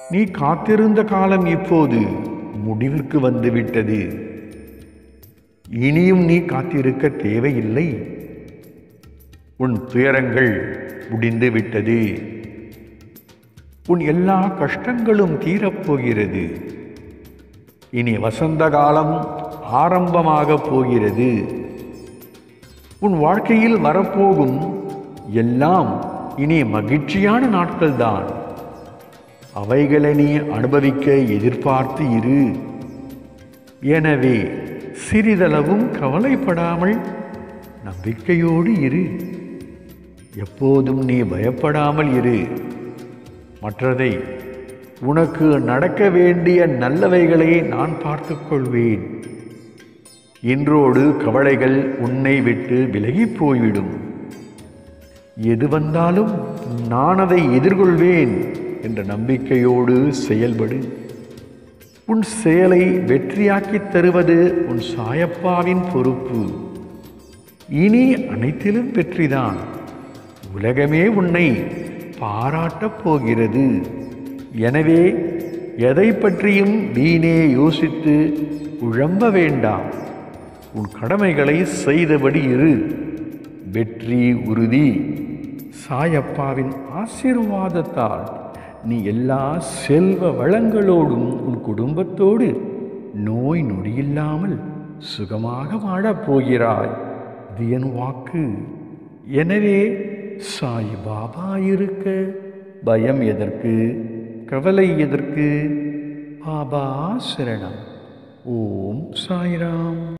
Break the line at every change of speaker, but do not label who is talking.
நீ காத்திருந்த காலம் இப்போது முடிவிற்கு வந்துவிட்டது இனியும் நீ காத்திருக்க தேவையில்லை உன் துயரங்கள் முடிந்து விட்டது உன் எல்லா கஷ்டங்களும் தீரப்போகிறது இனி வசந்த காலம் ஆரம்பமாகப் போகிறது உன் வாழ்க்கையில் வரப்போகும் எல்லாம் இனி மகிழ்ச்சியான நாட்கள்தான் அவைகளை நீ அனுபவிக்க எதிர்பார்த்து இரு எனவே சிறிதளவும் கவலைப்படாமல் நம்பிக்கையோடு இரு எப்போதும் நீ பயப்படாமல் இரு மற்றதை உனக்கு நடக்க வேண்டிய நல்லவைகளை நான் பார்த்துக் கொள்வேன் இன்றோடு கவலைகள் உன்னை விட்டு விலகிப் போய்விடும் எது வந்தாலும் நான் அதை எதிர்கொள்வேன் என்ற நம்பிக்கையோடு செயல்படு உன் செயலை வெற்றியாக்கித் தருவது உன் சாயப்பாவின் பொறுப்பு இனி அனைத்திலும் வெற்றிதான் உலகமே உன்னை பாராட்டப் போகிறது எனவே எதை பற்றியும் வீணே யோசித்து குழம்ப வேண்டாம் உன் கடமைகளை செய்தபடி இரு வெற்றி உறுதி சாயப்பாவின் ஆசீர்வாதத்தால் நீ எல்லா செல்வ வளங்களோடும் உன் குடும்பத்தோடு நோய் நொடியில்லாமல் சுகமாக வாழப் போகிறாய் இது என் வாக்கு எனவே சாய் பாபா இருக்க பயம் எதற்கு கவலை எதற்கு பாபா சரணம் ஓம் சாய்ராம்